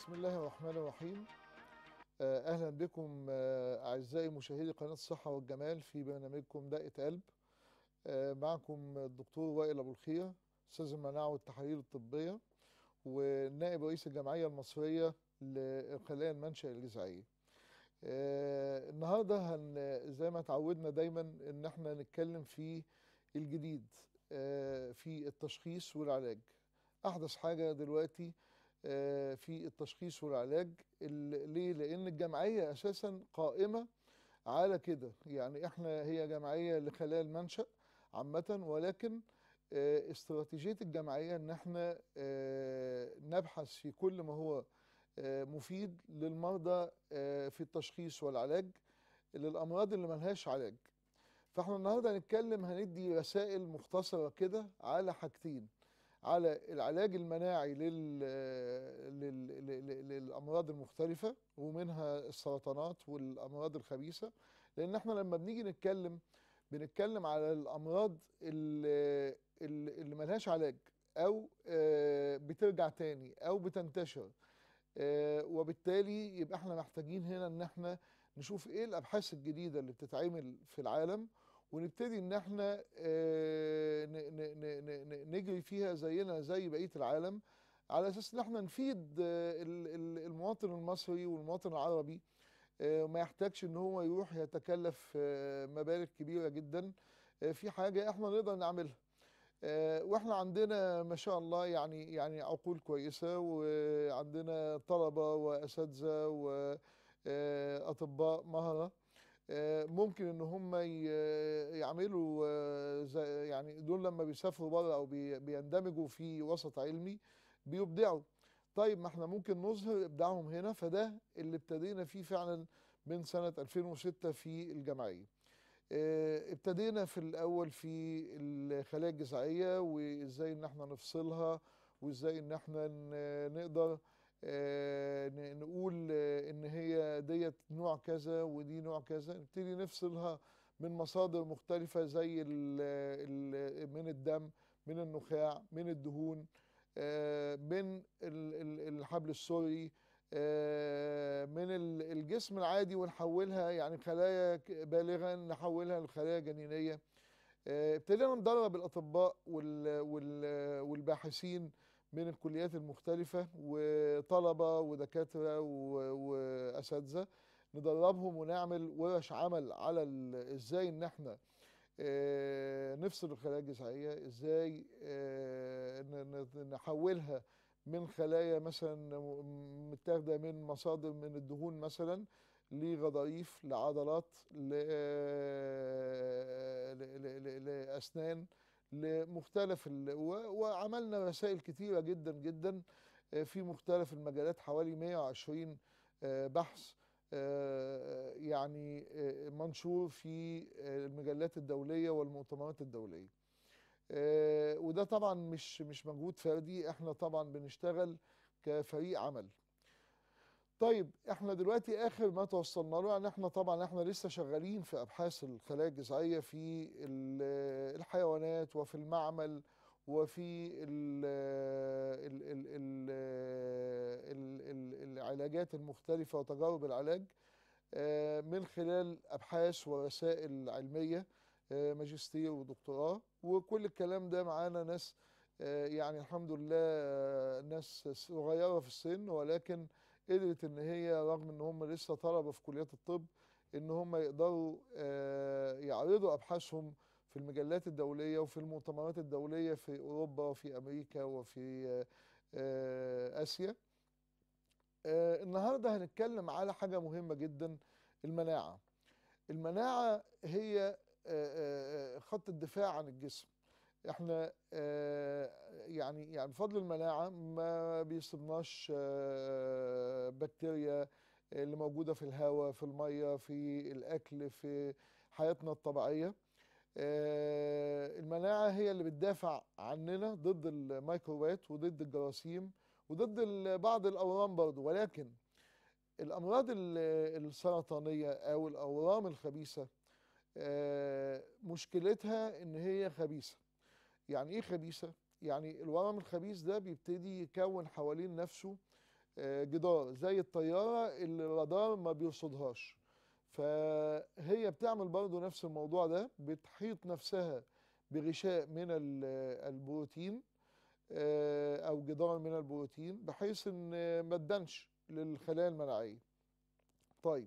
بسم الله الرحمن الرحيم آه، اهلا بكم آه، اعزائي مشاهدي قناه الصحه والجمال في برنامجكم دقه قلب آه، معكم الدكتور وائل ابو الخير استاذ المناعه والتحاليل الطبيه ونائب رئيس الجمعيه المصريه لخلايا المنشا الجذعيه آه، النهارده هن زي ما تعودنا دايما ان احنا نتكلم في الجديد آه، في التشخيص والعلاج احدث حاجه دلوقتي آه، في التشخيص والعلاج ال- ليه لان الجمعيه اساسا قائمه على كده يعني احنا هي جمعيه لخلايا المنشا عامه ولكن آه، استراتيجيه الجمعيه ان احنا آه، نبحث في كل ما هو آه، مفيد للمرضى آه، في التشخيص والعلاج للامراض اللي ملهاش علاج فاحنا النهارده هنتكلم هندي رسائل مختصره كده على حاجتين على العلاج المناعي لل... لل... لل... للامراض المختلفه ومنها السرطانات والامراض الخبيثه لان احنا لما بنيجي نتكلم بنتكلم على الامراض اللي, اللي ملهاش علاج او آه، بترجع تاني او بتنتشر آه، وبالتالي يبقى احنا محتاجين هنا ان احنا نشوف ايه الابحاث الجديده اللي بتتعمل في العالم ونبتدي ان احنا آه، ن- ن- ن- ن- ن- نجري فيها زينا زي بقيه العالم على اساس ان احنا نفيد آه، ال- ال- المواطن المصري والمواطن العربي آه، ما يحتاجش ان هو يروح يتكلف آه، مبالغ كبيره جدا آه، في حاجه احنا نقدر نعملها آه، واحنا عندنا ما شاء الله يعني يعني عقول كويسه وعندنا طلبه واساتذه واطباء مهره آه، ممكن ان هم ي- يعملوا آه، زي- يعني دول لما بيسافروا بره او بي- بيندمجوا في وسط علمي بيبدعوا طيب ما احنا ممكن نظهر ابداعهم هنا فده اللي ابتدينا فيه فعلا من سنه 2006 في الجمعيه آه، ابتدينا في الاول في الخلايا الجذعيه وازاي ان احنا نفصلها وازاي ان احنا ن- نقدر آه، ن- نقول آه، ان هي ديت نوع كذا ودي نوع كذا نبتدي نفصلها من مصادر مختلفه زي ال ال من الدم من النخاع من الدهون آه، من ال- ال- الحبل السري آه، من ال- الجسم العادي ونحولها يعني خلايا ك- بالغا نحولها لخلايا جنينيه آه، ابتدينا ندرب الاطباء وال- وال- والباحثين من الكليات المختلفه وطلبه ودكاتره و- واساتذه ندربهم ونعمل ورش عمل على ال- ازاي ان احنا آه، نفصل الخلايا الجذعيه ازاي آه، ن- ن- نحولها من خلايا مثلا م- متاخده من مصادر من الدهون مثلا لغضاريف لعضلات ل- ل- ل- ل- لاسنان لمختلف ال... و- وعملنا رسائل كتيره جدا جدا آه، في مختلف المجالات حوالي 120 آه، بحث آه، يعني آه، منشور في آه، المجلات الدوليه والمؤتمرات الدوليه آه، وده طبعا مش مش مجهود فردي احنا طبعا بنشتغل كفريق عمل طيب احنا دلوقتي اخر ما توصلنا له يعني احنا طبعا احنا لسه شغالين في ابحاث الخلايا الجذعيه في ال- الحيوانات وفي المعمل وفي ال ال ال ال ال ال العلاجات المختلفه وتجارب العلاج آه، من خلال ابحاث ورسائل علميه آه، ماجستير ودكتوراه وكل الكلام ده معانا ناس آه، يعني الحمد لله آه، ناس صغيره في السن ولكن قدرت ان هي رغم ان هم لسه طلبه في كليات الطب ان هم يقدروا آه، يعرضوا ابحاثهم في المجلات الدوليه وفي المؤتمرات الدوليه في اوروبا وفي امريكا وفي آه، آه، اسيا آه، النهارده هنتكلم على حاجه مهمه جدا المناعه المناعه هي آه، آه، آه، خط الدفاع عن الجسم احنا آه، يعني يعني بفضل المناعه ما بيصيبناش آه، بكتيريا اللي موجوده في الهواء في الميه في الاكل في حياتنا الطبيعيه آه، المناعه هي اللي بتدافع عننا ضد الميكروبات وضد الجراثيم وضد ال- بعض الاورام برضه ولكن الامراض ال- السرطانيه او الاورام الخبيثه آه، مشكلتها ان هي خبيثه يعني ايه خبيثه يعني الورم الخبيث ده بيبتدي يكون حوالين نفسه آه، جدار زي الطيارة اللي الرادار ما بيرصدهاش فهي بتعمل برضو نفس الموضوع ده بتحيط نفسها بغشاء من ال- البروتين آه، او جدار من البروتين بحيث ان ما تدنش للخلايا المناعيه طيب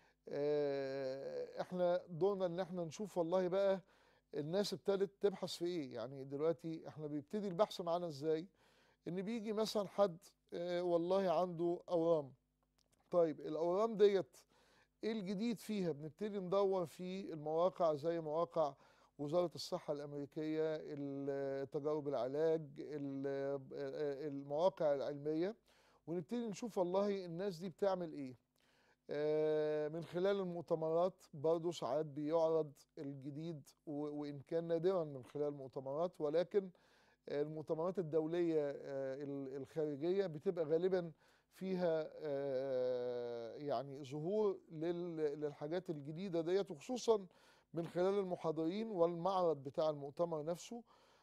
آه، احنا دورنا ان احنا نشوف والله بقى الناس ابتدت تبحث في ايه يعني دلوقتي احنا بيبتدي البحث معانا ازاي ان بيجي مثلا حد آه، والله عنده اورام طيب الاورام ديت ايه الجديد فيها بنبتدي ندور في المواقع زي مواقع وزارة الصحة الأمريكية ال- تجارب العلاج ال- المواقع العلمية ونبتدي نشوف والله الناس دي بتعمل ايه آه، من خلال المؤتمرات برضو ساعات بيعرض الجديد و- وإن كان نادرا من خلال المؤتمرات ولكن المؤتمرات الدولية آه، ال- الخارجية بتبقى غالبا فيها آه، يعني ظهور لل- للحاجات الجديدة ديت وخصوصا من خلال المحاضرين والمعرض بتاع المؤتمر نفسه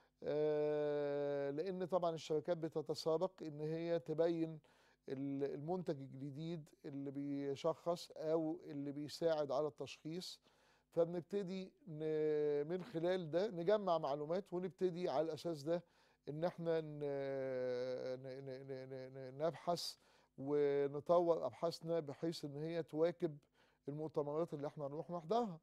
آه، لأن طبعا الشركات بتتسابق إن هي تبين ال- المنتج الجديد اللي بيشخص أو اللي بيساعد على التشخيص فبنبتدي ن- من خلال ده نجمع معلومات ونبتدي على الأساس ده إن احنا ن- ن- ن- ن- ن- نبحث ونطور أبحاثنا بحيث إن هي تواكب المؤتمرات اللي احنا هنروح نحضرها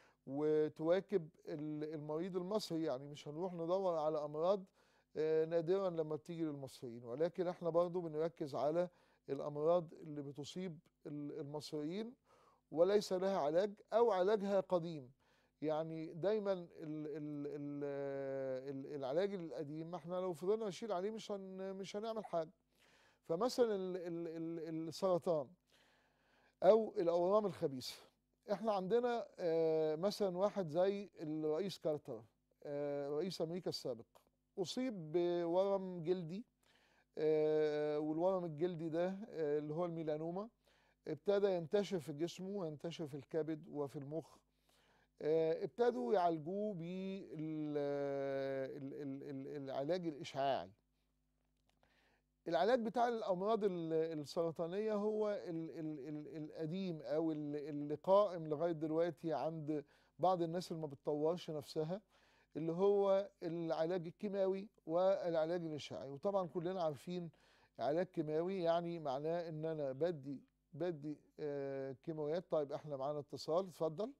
وتواكب ال- المريض المصري يعني مش هنروح ندور على أمراض آه، نادرا لما بتيجي للمصريين ولكن احنا برضو بنركز على الأمراض اللي بتصيب ال- المصريين وليس لها علاج أو علاجها قديم يعني دايما ال ال ال ال العلاج القديم ما احنا لو فضلنا نشيل عليه مش هن مش هنعمل حاجة فمثلا ال ال ال السرطان أو الأورام الخبيثة احنا عندنا آه، مثلا واحد زي الرئيس كارتر آه، رئيس أمريكا السابق أصيب بورم جلدي آه، والورم الجلدي ده آه، اللي هو الميلانوما ابتدى ينتشر في جسمه وينتشر في الكبد وفي المخ آه، ابتدوا يعالجوه بالعلاج الإشعاعي العلاج بتاع الأمراض ال- السرطانية هو ال ال ال القديم أو ال- اللي قائم لغاية دلوقتي عند بعض الناس اللي ما بتطورش نفسها اللي هو العلاج الكيماوي والعلاج الإشعاعي وطبعا كلنا عارفين علاج كيماوي يعني معناه ان انا بدي بدي آه كيماويات طيب احنا معانا اتصال اتفضل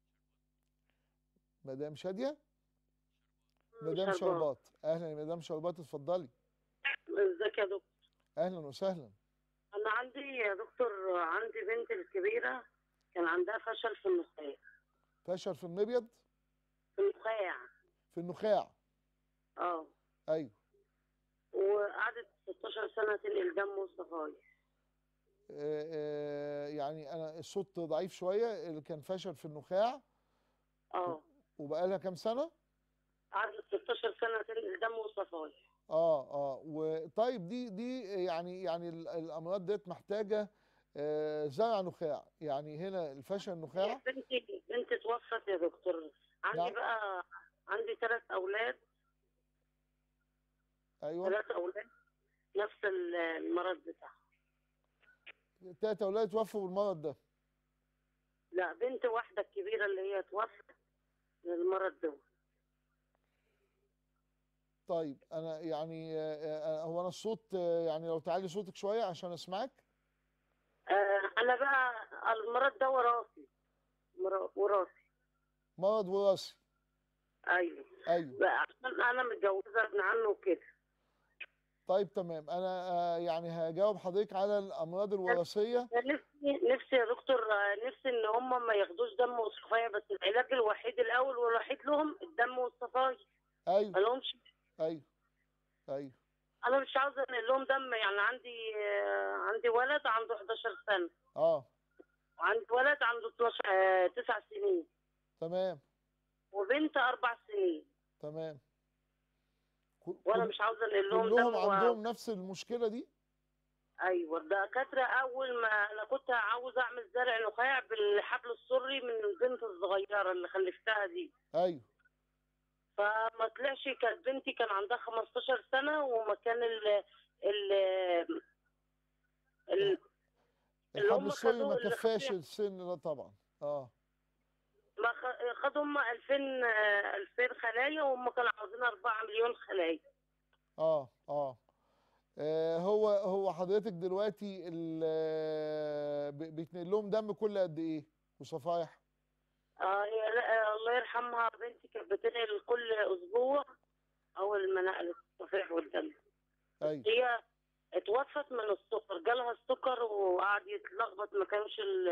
مدام شادية مدام شربات. شربات اهلا يا مدام شربات اتفضلي ازيك يا دكتور اهلا وسهلا انا عندي يا دكتور عندي بنتي الكبيره كان عندها فشل في النخاع فشل في المبيض في النخاع في النخاع اه ايوه وقعدت 16 سنه تنقل دم وصفايا آه، آه، يعني انا الصوت ضعيف شويه اللي كان فشل في النخاع اه وبقى لها كام سنه قعدت 16 سنه تنقل دم وصفايا اه اه وطيب دي دي يعني يعني ال- الامراض ديت محتاجه آه، زرع نخاع يعني هنا الفشل النخاع بنتي بنتي توفت يا دكتور عندي نعم. بقى عندي ثلاث اولاد ايوه ثلاث اولاد نفس ال- المرض بتاعهم تلات اولاد توفوا بالمرض ده لا بنت واحده الكبيره اللي هي توفت من المرض ده طيب انا يعني آه، آه، هو انا الصوت آه، يعني لو تعلي صوتك شويه عشان اسمعك آه انا بقى المرض ده وراثي مرا- وراثي مرض وراثي ايوه ايوه بقى عشان انا متجوزه ابن عمه وكده طيب تمام انا آه، يعني هجاوب حضرتك على الامراض الوراثيه نفسي نفسي يا دكتور آه، نفسي ان هم ما ياخدوش دم وصفايه بس العلاج الوحيد الاول والوحيد لهم الدم والصفايه ايوه ما لهمش ايوه ايوه انا مش عاوزه انقل لهم دم يعني عندي آه، عندي ولد عنده 11 سنه اه وعندي ولد عنده 12 آه، 9 سنين تمام وبنت اربع سنين تمام كل- وانا كل- مش عاوزه انقل لهم كلهم دم و- عندهم نفس المشكله دي ايوه الدكاتره اول ما انا كنت عاوز اعمل زرع نخاع بالحبل السري من البنت الصغيره اللي خلفتها دي ايوه فما طلعش كانت بنتي كان عندها 15 سنه ومكان ال ال ال- اللي الحبل هم السوري خدوه ما اللي كفاش خدوه- السن ده طبعا اه ما خ- خدوا هم 2000 آه، 2000 خلايا وهم كانوا عاوزين 4 مليون خلايا اه اه آه، هو هو حضرتك دلوقتي ال- آه، ب- بيتنقل لهم دم كل قد ايه وصفايح آه هي لا- الله يرحمها بنتي كانت بتنقل كل اسبوع اول ما نقلت الصفيح والدم ايوه هي اتوفت من السكر جالها السكر وقعد يتلخبط ما كانش ال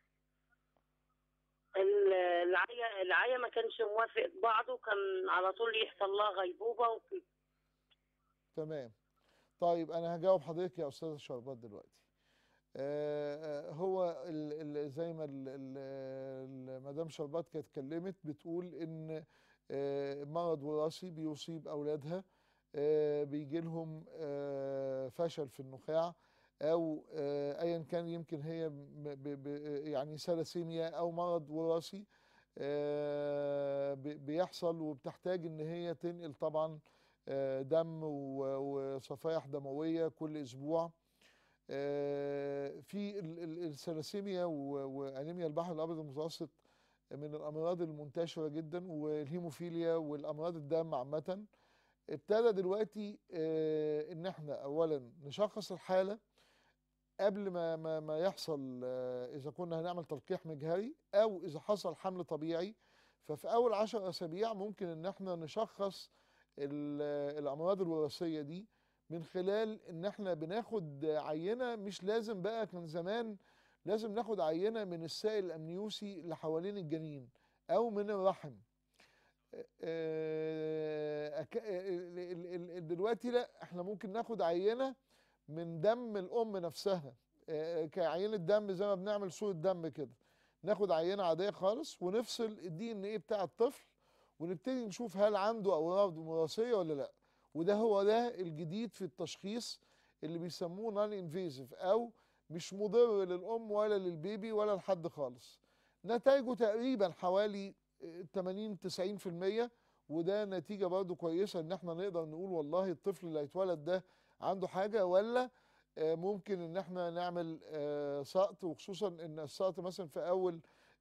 ال- العيا العيا ما كانش موافق بعضه كان على طول يحصل لها غيبوبة وكده تمام طيب انا هجاوب حضرتك يا استاذه شربات دلوقتي آه، آه، هو ال ال زي ما ال- ال- ال- مدام شربات كانت اتكلمت بتقول ان آه، مرض وراثي بيصيب اولادها بيجي لهم فشل في النخاع او آه، ايا كان يمكن هي ب- ب- ب- يعني ثلاسيميا او مرض وراثي آه، بي- بيحصل وبتحتاج ان هي تنقل طبعا آه، دم و- وصفائح دمويه كل اسبوع آه، في ال- ال- الثلاسيميا و- وانيميا البحر الابيض المتوسط من الامراض المنتشره جدا والهيموفيليا والامراض الدم عامه ابتدى دلوقتي آه، ان احنا اولا نشخص الحاله قبل ما ما ما يحصل آه، اذا كنا هنعمل تلقيح مجهري او اذا حصل حمل طبيعي ففي اول عشر اسابيع ممكن ان احنا نشخص ال- الامراض الوراثيه دي من خلال ان احنا بناخد عينه مش لازم بقى كان زمان لازم ناخد عينه من السائل الامنيوسي اللي حوالين الجنين او من الرحم آه، أك- ال- ال- ال- دلوقتي لا احنا ممكن ناخد عينه من دم الام نفسها آه، كعينه دم زي ما بنعمل صوره دم كده ناخد عينه عاديه خالص ونفصل الدي ان ايه بتاع الطفل ونبتدي نشوف هل عنده امراض وراثيه ولا لا وده هو ده الجديد في التشخيص اللي بيسموه نون انفيزيف او مش مضر للام ولا للبيبي ولا لحد خالص نتائجه تقريبا حوالي آه، 80 90% وده نتيجه برضو كويسه ان احنا نقدر نقول والله الطفل اللي هيتولد ده عنده حاجه ولا آه، ممكن ان احنا نعمل آه، سقط وخصوصا ان السقط مثلا في اول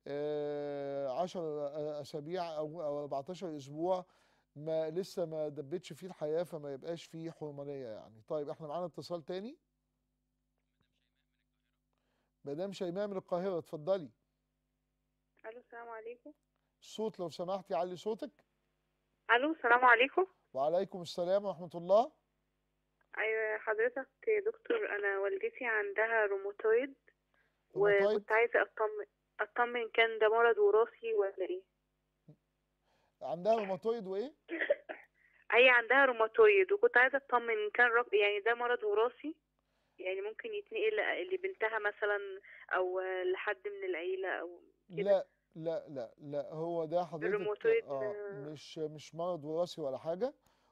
10 اسابيع او أو 14 اسبوع ما لسه ما دبتش فيه الحياه فما يبقاش فيه حرمانيه يعني طيب احنا معانا اتصال تاني مدام شيماء من القاهره اتفضلي الو السلام عليكم الصوت لو سمحتي علي صوتك الو السلام عليكم وعليكم السلام ورحمه الله ايوه حضرتك يا دكتور انا والدتي عندها روماتويد روماتويد؟ وكنت عايزه اطمن اطمن كان ده مرض وراثي ولا ايه عندها روماتويد وايه هي عندها روماتويد وكنت عايزه اطمن إن كان رق... يعني ده مرض وراثي يعني ممكن يتنقل لبنتها مثلا او لحد من العيله او كده. لا لا لا لا هو ده حضرتك الروماتويد اه آه. مش مش مرض وراثي ولا حاجه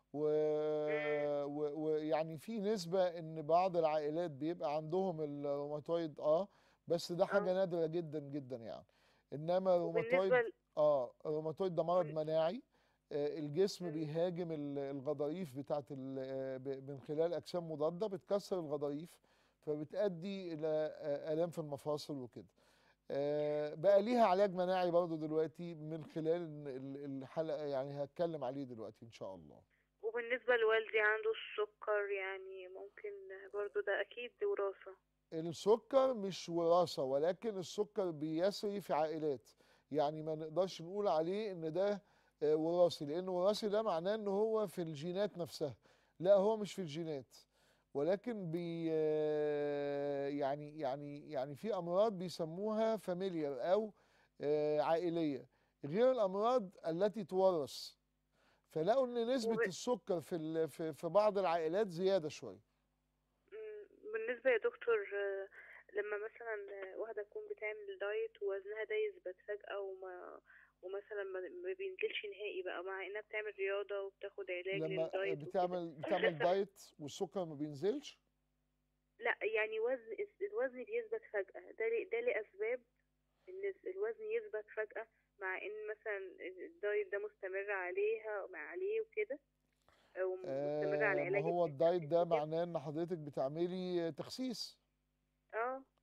ويعني و... ويعني في نسبه ان بعض العائلات بيبقى عندهم الروماتويد اه بس ده حاجه آه. نادره جدا جدا يعني انما وبالنسبه الروماتويد ل... اه الروماتويد ده مرض مم. مناعي آه، الجسم مم. بيهاجم ال- الغضاريف بتاعت ال- آه، ب- من خلال اجسام مضاده بتكسر الغضاريف فبتؤدي الى آه، الام في المفاصل وكده آه، بقى ليها علاج مناعي برضه دلوقتي من خلال ال- ال- الحلقه يعني هتكلم عليه دلوقتي ان شاء الله وبالنسبه لوالدي عنده السكر يعني ممكن برضو ده اكيد وراثه السكر مش وراثه ولكن السكر بيسري في عائلات يعني ما نقدرش نقول عليه ان ده آه، وراثي لان وراثي ده معناه ان هو في الجينات نفسها لا هو مش في الجينات ولكن بي آه، يعني يعني يعني في امراض بيسموها فاميليار او آه، عائليه غير الامراض التي تورث فلقوا ان نسبه وب- السكر في ال- في في بعض العائلات زياده شويه مم، بالنسبة يا دكتور آه، لما مثلا آه، واحدة تكون بتعمل دايت ووزنها ده يثبت فجأة وما ومثلا ما ما بينزلش نهائي بقى مع انها بتعمل رياضة وبتاخد علاج لما للدايت وكده بتعمل بتعمل دايت والسكر ما بينزلش لا يعني وزن الوزن بيثبت فجأة ده ليه ده لأسباب ان الوزن يثبت فجأة مع ان مثلا الدايت ده مستمر عليها مع عليه وكده ومستمر على آه ما علاج هو الدايت ده التخسيس وكده. معناه ان حضرتك بتعملي تخسيس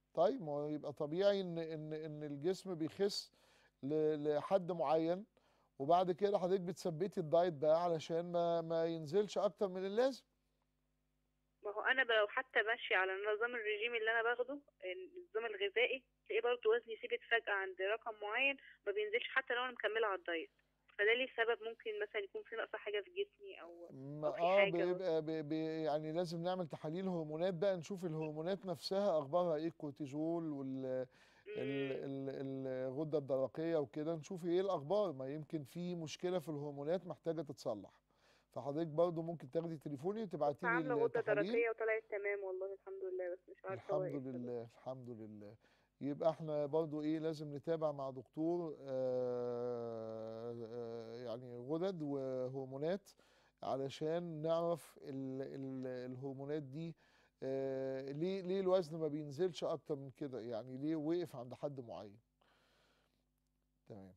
طيب ما هو يبقى طبيعي ان ان ان الجسم بيخس ل- لحد معين وبعد كده حضرتك بتثبتي الدايت بقى علشان ما ما ينزلش اكتر من اللازم ما هو انا لو حتى ماشيه على نظام الرجيم اللي انا باخده النظام الغذائي تلاقيه برضه وزني ثبت فجاه عند رقم معين ما بينزلش حتى لو انا مكمله على الدايت فده ليه سبب ممكن مثلا يكون في نقص حاجه في جسمي او ما أو في اه حاجة بيبقى بي بي يعني لازم نعمل تحاليل هرمونات بقى نشوف الهرمونات نفسها اخبارها ايه الكورتيزول وال ال- مم. ال- الغده الدرقيه وكده نشوف ايه الاخبار ما يمكن في مشكله في الهرمونات محتاجه تتصلح فحضرتك برضو ممكن تاخدي تليفوني كنت وتبعتي لي عامله غده التحاليل درقيه وطلعت تمام والله الحمد لله بس مش عارفه هو الحمد ايه السبب لله الحمد لله يبقى احنا برضو ايه لازم نتابع مع دكتور آه آه يعني غدد وهرمونات علشان نعرف ال ال الهرمونات دي آه ليه ليه الوزن ما بينزلش اكتر من كده يعني ليه وقف عند حد معين تمام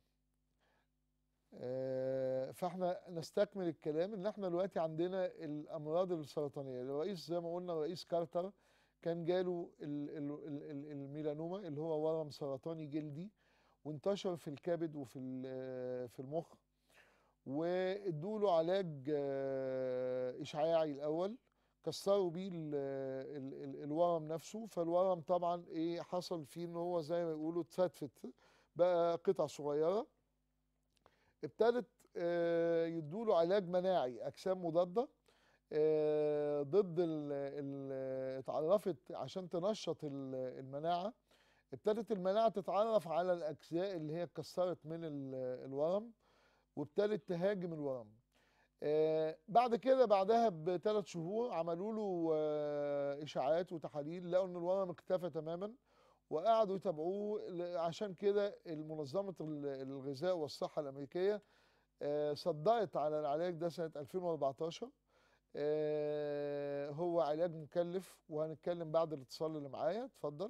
آه، فاحنا نستكمل الكلام ان احنا دلوقتي عندنا الامراض السرطانيه الرئيس زي ما قلنا الرئيس كارتر كان جاله ال- ال- ال- ال- الميلانوما اللي هو ورم سرطاني جلدي وانتشر في الكبد وفي ال- في المخ وادوا له علاج آه، اشعاعي الاول كسروا بيه ال- ال- ال- الورم نفسه فالورم طبعا ايه حصل فيه ان هو زي ما يقولوا اتفتفت بقى قطع صغيره ابتدت آه، يدوله علاج مناعي اجسام مضاده آه، ضد ال ال اتعرفت عشان تنشط ال- المناعه ابتدت المناعه تتعرف على الاجزاء اللي هي اتكسرت من ال- الورم وابتدت تهاجم الورم آه، بعد كده بعدها بثلاث شهور عملوا له آه، اشاعات وتحاليل لقوا ان الورم اختفى تماما وقعدوا يتابعوه ل- عشان كده المنظمه ال- الغذاء والصحه الامريكيه آه، صدقت على العلاج ده سنه 2014 آه، هو علاج مكلف وهنتكلم بعد الاتصال اللي معايا اتفضل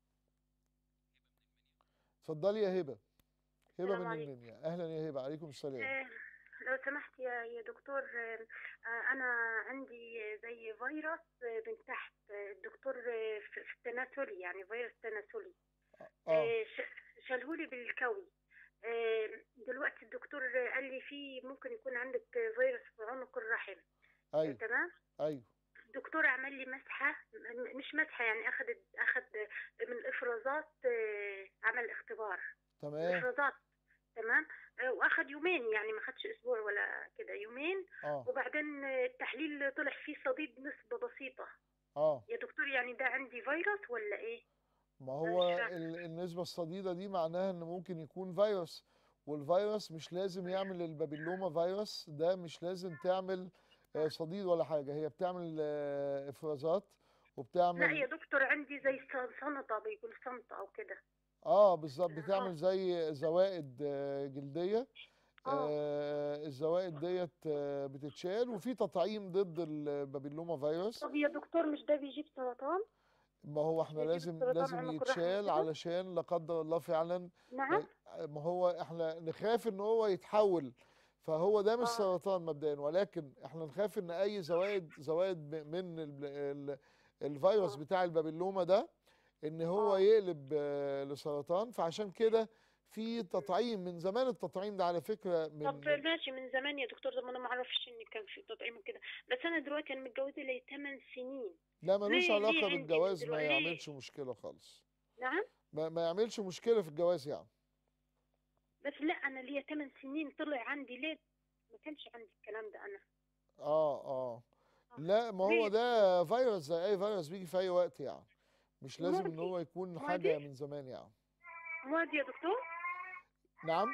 اتفضلي يا هبه هبه السلام من عليكم. المنيا اهلا يا هبه عليكم السلام آه، لو سمحت يا يا دكتور آه، آه، أنا عندي زي فيروس آه، من تحت آه، الدكتور آه، في في التناسلي يعني فيروس تناسلي اه آه، ش- شالهولي بالكوي آه، دلوقتي الدكتور آه، قال لي في ممكن يكون عندك فيروس في عنق الرحم آه، ايوه تمام ايوه الدكتور عمل لي مسحة م- مش مسحة يعني أخذ أخذ من الإفرازات آه، عمل اختبار تمام إفرازات تمام آه، واخد يومين يعني ما خدش اسبوع ولا كده يومين اه وبعدين آه، التحليل طلع فيه صديد نسبة بسيطة اه يا دكتور يعني ده عندي فيروس ولا ايه ما هو مش فاهمة. ال- النسبة الصديدة دي معناها ان ممكن يكون فيروس والفيروس مش لازم يعمل البابيلوما فيروس ده مش لازم تعمل آه، صديد ولا حاجة هي بتعمل آه، افرازات لا يا وبتعمل دكتور عندي زي ص- صنطة بيقول صنطة او كده اه بالظبط آه. بتعمل زي زوائد آه، جلدية اه آه، الزوائد ديت آه، بتتشال وفي تطعيم ضد البابيلوما فيروس طب يا دكتور مش ده بيجيب سرطان ما هو احنا بيجيب لازم سرطان لازم عنق الرحم يتشال كده؟ علشان لا قدر الله فعلا نعم ما هو احنا نخاف ان هو يتحول فهو ده مش آه. سرطان مبدئيا ولكن احنا نخاف ان اي زوائد زوائد م- من ال ال الفيروس آه. بتاع البابيلوما ده ان هو آه. يقلب آه، لسرطان فعشان كده في تطعيم من زمان التطعيم ده على فكرة من طب ماشي من زمان يا دكتور طب انا ما اعرفش ان كان في تطعيم وكده بس انا دلوقتي انا متجوزه لي 8 سنين لا ملوش ليه- ليه علاقة عندي بالجواز ما دلوقتي- ليه؟ يعملش مشكلة خالص نعم ما, ما يعملش مشكلة في الجواز يعني بس لا انا ليا 8 سنين طلع عندي ليه ما كانش عندي الكلام ده انا اه اه لا ما هو ليه؟ ده فيروس زي اي فيروس بيجي في اي وقت يعني مش لازم ان معدي. هو يكون معدي. حاجة من زمان يعني معدي يا دكتور نعم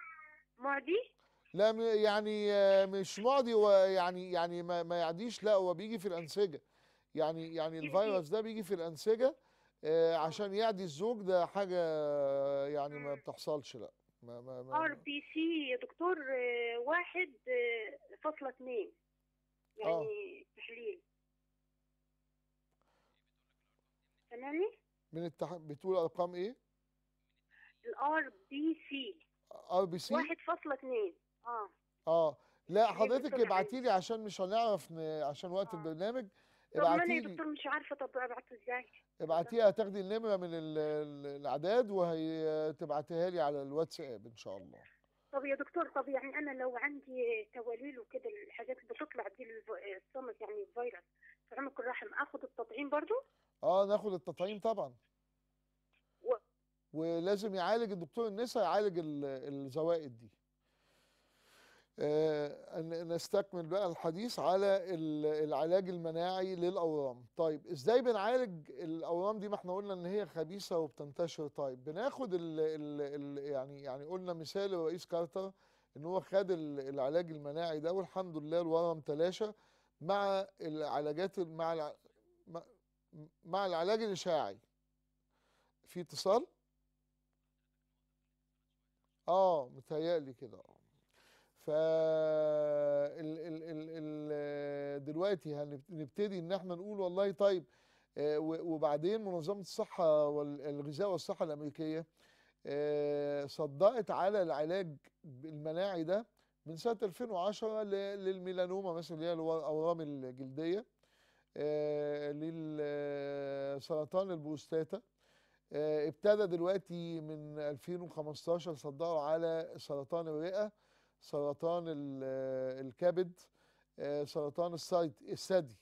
معدي لا م- يعني آه، مش معدي ويعني يعني ما, ما يعديش لا هو بيجي في الأنسجة يعني يعني يجي. الفيروس ده بيجي في الأنسجة آه، عشان يعدي الزوج ده حاجة يعني ما مم. بتحصلش لا ما ما ار ما بي سي يا دكتور آه، واحد آه، فاصلة اتنين يعني تحليل سامعني من التح... بتقول أرقام إيه؟ الار بي سي ار بي سي واحد فاصلة اتنين اه اه لا هي حضرتك بتطلع ابعتي لي عشان مش هنعرف ن... عشان وقت آه. البرنامج طب ما انا ابعتي يا لي دكتور مش عارفة طب ابعته ازاي ابعتيها هتاخدي النمره من ال- ال- الاعداد وهتبعتيها لي على الواتساب ان شاء الله طب يا دكتور طب يعني انا لو عندي تواليل وكده الحاجات اللي بتطلع دي الف- الصمت يعني الفيروس في عنق الرحم اخد التطعيم برضو اه ناخد التطعيم طبعا و- ولازم يعالج الدكتور النساء يعالج ال- الزوائد دي آه، ن- نستكمل بقى الحديث على ال- العلاج المناعي للأورام طيب ازاي بنعالج الأورام دي ما احنا قلنا ان هي خبيثة وبتنتشر طيب بناخد ال ال ال يعني يعني قلنا مثال الرئيس كارتر ان هو خد ال- العلاج المناعي ده والحمد لله الورم تلاشى مع العلاجات مع الع- مع- مع العلاج الإشاعي في اتصال اه متهيألي كده اه ف ال ال ال ال دلوقتي هنبتدي ان احنا نقول والله طيب آه، و- وبعدين منظمة الصحة والغذاء والصحة الأمريكية آه، صدقت على العلاج المناعي ده من سنة 2010 ل- للميلانوما مثلا اللي هي الأورام الجلدية آه، للسرطان البروستاتا آه، ابتدى دلوقتي من 2015 صدقوا على سرطان الرئة سرطان ال- آه، الكبد آه، سرطان الصيد- الثدي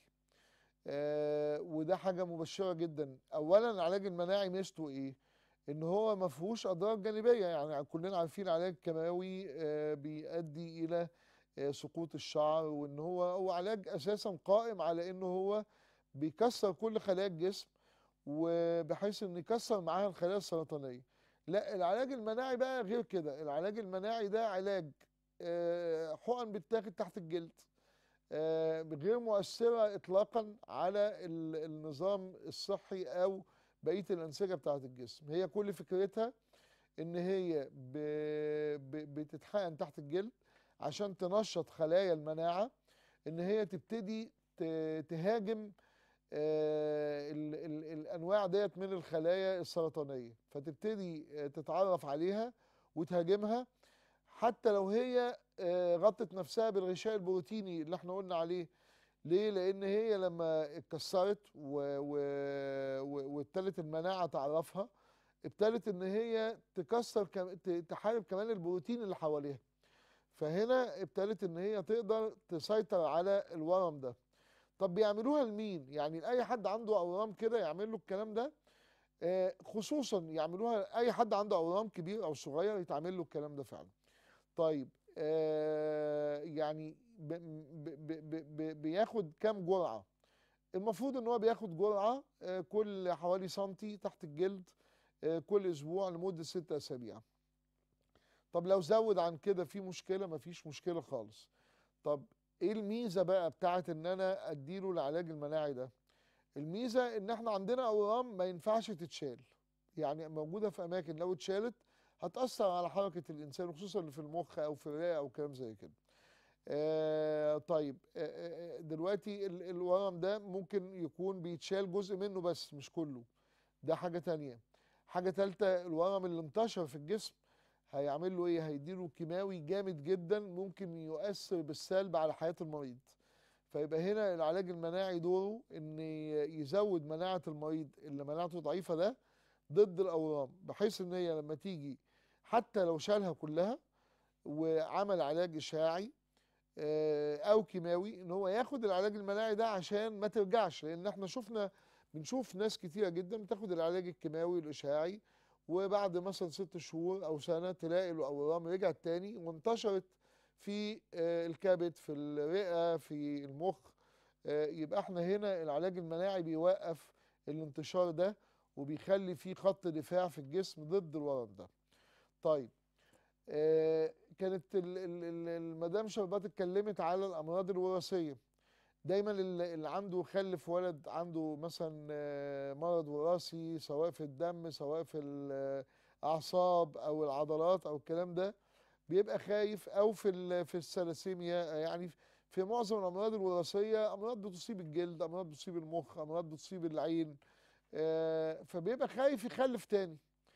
آه، وده حاجة مبشرة جدا أولا العلاج المناعي ميزته إيه؟ إن هو ما فيهوش أضرار جانبية يعني كلنا عارفين العلاج الكيماوي آه، بيؤدي إلى آه، سقوط الشعر وإن هو هو علاج أساسا قائم على إنه هو بيكسر كل خلايا الجسم وبحيث إنه يكسر معاها الخلايا السرطانية لا العلاج المناعي بقى غير كده العلاج المناعي ده علاج آه، حقن بتتاخد تحت الجلد آه، غير مؤثرة إطلاقا على ال- النظام الصحي أو بقية الأنسجة بتاعة الجسم هي كل فكرتها إن هي ب- ب- بتتحقن تحت الجلد عشان تنشط خلايا المناعة إن هي تبتدي ت- تهاجم آه، ال- ال- الأنواع ديت من الخلايا السرطانية فتبتدي آه، تتعرف عليها وتهاجمها حتى لو هي آه، غطت نفسها بالغشاء البروتيني اللي احنا قلنا عليه ليه لان هي لما اتكسرت و- و- و- وابتدت المناعه تعرفها ابتدت ان هي تكسر كم- ت- تحارب كمان البروتين اللي حواليها فهنا ابتدت ان هي تقدر تسيطر على الورم ده طب بيعملوها لمين يعني اي حد عنده اورام كده يعمل له الكلام ده آه، خصوصا يعملوها اي حد عنده اورام كبير او صغير يتعمل له الكلام ده فعلا طيب آه يعني ب ب ب ب ب بياخد كام جرعة المفروض ان هو بياخد جرعة آه كل حوالي سنتي تحت الجلد آه كل اسبوع لمدة ست اسابيع طب لو زود عن كده في مشكلة مفيش مشكلة خالص طب ايه الميزة بقى بتاعت ان انا اديله العلاج المناعي ده الميزة ان احنا عندنا اورام ما ينفعش تتشال يعني موجودة في اماكن لو اتشالت هتأثر على حركة الإنسان خصوصا اللي في المخ أو في الرئة أو كلام زي كده. آه طيب آه آه، دلوقتي ال- الورم ده ممكن يكون بيتشال جزء منه بس مش كله. ده حاجة تانية. حاجة تالتة الورم اللي انتشر في الجسم هيعمل له ايه؟ هيديله كيماوي جامد جدا ممكن يؤثر بالسلب على حياة المريض. فيبقى هنا العلاج المناعي دوره ان يزود مناعة المريض اللي مناعته ضعيفة ده ضد الاورام بحيث ان هي لما تيجي حتى لو شالها كلها وعمل علاج اشعاعي آه، او كيماوي ان هو ياخد العلاج المناعي ده عشان ما ترجعش لان احنا شفنا بنشوف ناس كتيره جدا بتاخد العلاج الكيماوي الاشعاعي وبعد مثلا ست شهور او سنه تلاقي الاورام رجعت تاني وانتشرت في آه، الكبد في الرئه في المخ آه، يبقى احنا هنا العلاج المناعي بيوقف الانتشار ده وبيخلي فيه خط دفاع في الجسم ضد الورم ده طيب آه كانت ال- ال- ال- المدام شربات اتكلمت على الامراض الوراثيه دايما اللي اللي عنده خلف ولد عنده مثلا آه، مرض وراثي سواء في الدم سواء في الاعصاب او العضلات او الكلام ده بيبقى خايف او في ال- في الثلاسيميا آه، يعني في معظم الامراض الوراثيه امراض بتصيب الجلد امراض بتصيب المخ امراض بتصيب العين آه، فبيبقى خايف يخلف تاني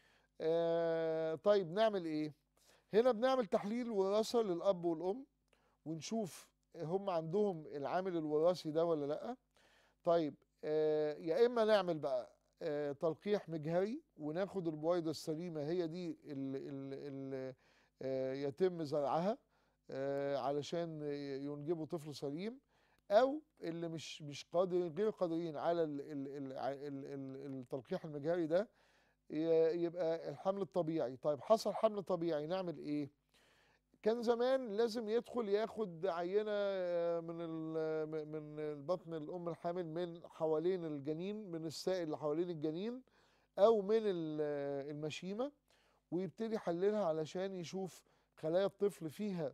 آه، طيب نعمل ايه هنا بنعمل تحليل وراثة للأب والأم ونشوف هم عندهم العامل الوراثي ده ولا لأ طيب آه، يا إما نعمل بقى آه، تلقيح مجهري وناخد البويضه السليمه هي دي اللي يتم زرعها آه، علشان ينجبوا طفل سليم او اللي مش مش قادر غير قادرين على ال- ال- ال- ال- ال- التلقيح المجهري ده ي- يبقى الحمل الطبيعي طيب حصل حمل طبيعي نعمل ايه كان زمان لازم يدخل ياخد عينة آه، من ال- م- من البطن الأم الحامل من حوالين الجنين من السائل اللي حوالين الجنين أو من ال- المشيمة ويبتدي يحللها علشان يشوف خلايا الطفل فيها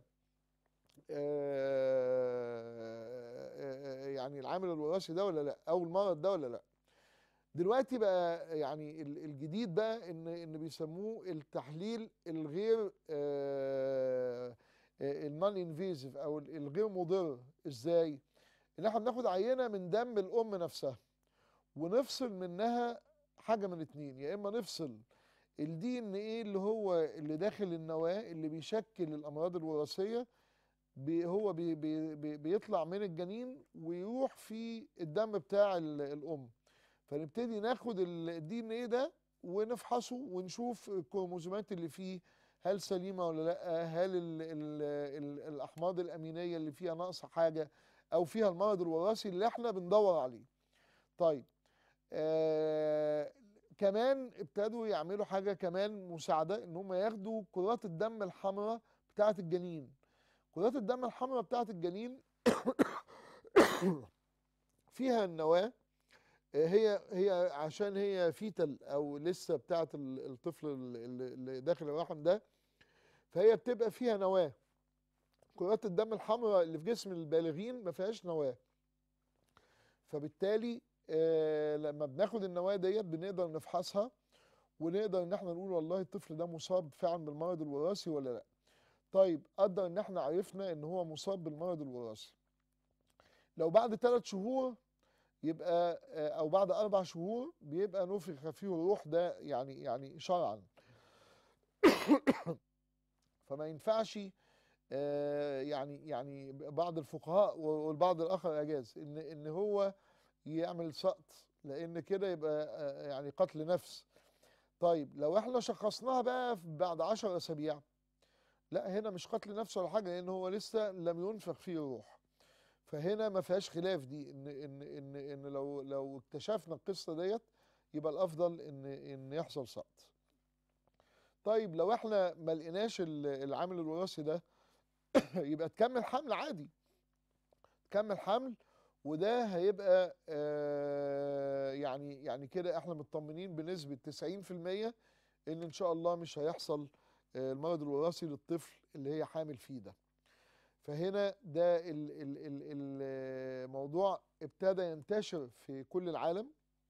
آه، يعني العامل الوراثي ده ولا لا أو المرض ده ولا لا دلوقتي بقى يعني ال- الجديد بقى ان ان بيسموه التحليل الغير النون انفيزيف او ال- الغير مضر ازاي ان احنا بناخد عينه من دم الام نفسها ونفصل منها حاجه من اتنين يا اما نفصل الدي ان ايه اللي هو اللي داخل النواه اللي بيشكل الامراض الوراثيه بي هو بي بي بي بيطلع من الجنين ويروح في الدم بتاع ال- الام فنبتدي ناخد الدي ان ايه ده ونفحصه ونشوف الكروموزومات اللي فيه هل سليمه ولا لا هل ال ال ال الاحماض الامينيه اللي فيها ناقصه حاجه او فيها المرض الوراثي اللي احنا بندور عليه طيب آه كمان ابتدوا يعملوا حاجه كمان مساعده ان هم ياخدوا كرات الدم الحمراء بتاعه الجنين كرات الدم الحمراء بتاعه الجنين فيها النواه هي هي عشان هي فيتال او لسه بتاعه ال- الطفل ال- ال- اللي داخل الرحم ده فهي بتبقى فيها نواه كرات الدم الحمراء اللي في جسم البالغين ما فيهاش نواه فبالتالي آه لما بناخد النواه ديت بنقدر نفحصها ونقدر ان احنا نقول والله الطفل ده مصاب فعلا بالمرض الوراثي ولا لا طيب قدر ان احنا عرفنا ان هو مصاب بالمرض الوراثي لو بعد ثلاث شهور يبقى آه، او بعد اربع شهور بيبقى نفخ فيه الروح ده يعني يعني شرعا فما ينفعش آه، يعني يعني بعض الفقهاء والبعض الاخر اجاز ان ان هو يعمل سقط لان كده يبقى آه، يعني قتل نفس طيب لو احنا شخصناها بقى في- بعد 10 اسابيع لا هنا مش قتل نفس ولا حاجه لان هو لسه لم ينفخ فيه الروح فهنا ما فيهاش خلاف دي ان ان ان ان لو لو اكتشفنا القصه ديت يبقى الافضل ان ان يحصل سقط. طيب لو احنا ما لقيناش ال- العامل الوراثي ده يبقى تكمل حمل عادي. تكمل حمل وده هيبقى آه يعني يعني كده احنا مطمنين بنسبه 90% ان ان شاء الله مش هيحصل آه المرض الوراثي للطفل اللي هي حامل فيه ده. فهنا ده ال- ال- ال- الموضوع ابتدى ينتشر في كل العالم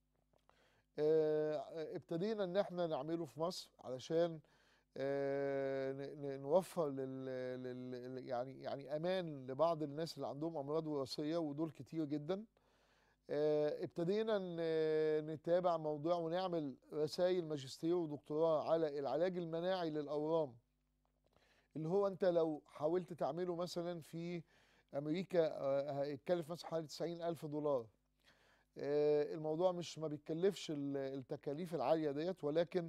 آه، ابتدينا ان احنا نعمله في مصر علشان آه، ن- ن- نوفر لل لل- يعني يعني امان لبعض الناس اللي عندهم امراض وراثيه ودول كتير جدا آه، ابتدينا ن- نتابع موضوع ونعمل رسائل ماجستير ودكتوراه على العلاج المناعي للاورام اللي هو انت لو حاولت تعمله مثلا في امريكا آه، هيتكلف مثلا حوالي 90 الف دولار آه، الموضوع مش ما بيتكلفش ال- التكاليف العاليه ديت ولكن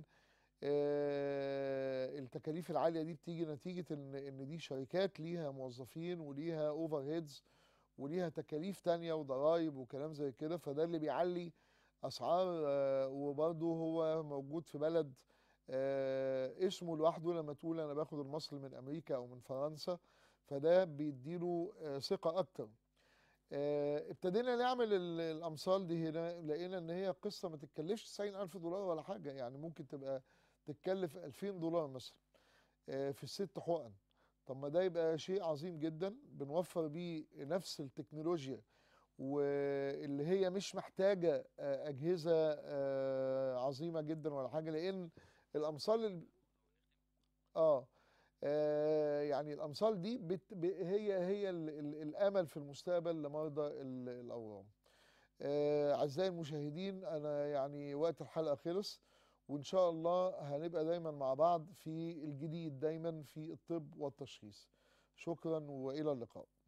آه، التكاليف العاليه دي بتيجي نتيجه ان ان دي شركات ليها موظفين وليها اوفر هيدز وليها تكاليف تانية وضرائب وكلام زي كده فده اللي بيعلي اسعار آه، وبرضه هو موجود في بلد آه، اسمه لوحده لما تقول انا باخد المصري من امريكا او من فرنسا فده بيديله آه، ثقه اكتر آه، ابتدينا نعمل ال- الامثال دي هنا لقينا ان هي قصه ما تتكلفش 90 الف دولار ولا حاجه يعني ممكن تبقى تتكلف 2000 دولار مثلا آه، في الست حقن طب ما ده يبقى شيء عظيم جدا بنوفر بيه نفس التكنولوجيا واللي هي مش محتاجه آه، اجهزه آه، عظيمه جدا ولا حاجه لان الامثال ال- اه آه، يعني الامثال دي بت ب- هي هي ال ال الامل في المستقبل لمرضى ال- الاورام آه، اعزائي المشاهدين انا يعني وقت الحلقه خلص وان شاء الله هنبقى دايما مع بعض في الجديد دايما في الطب والتشخيص شكرا والى اللقاء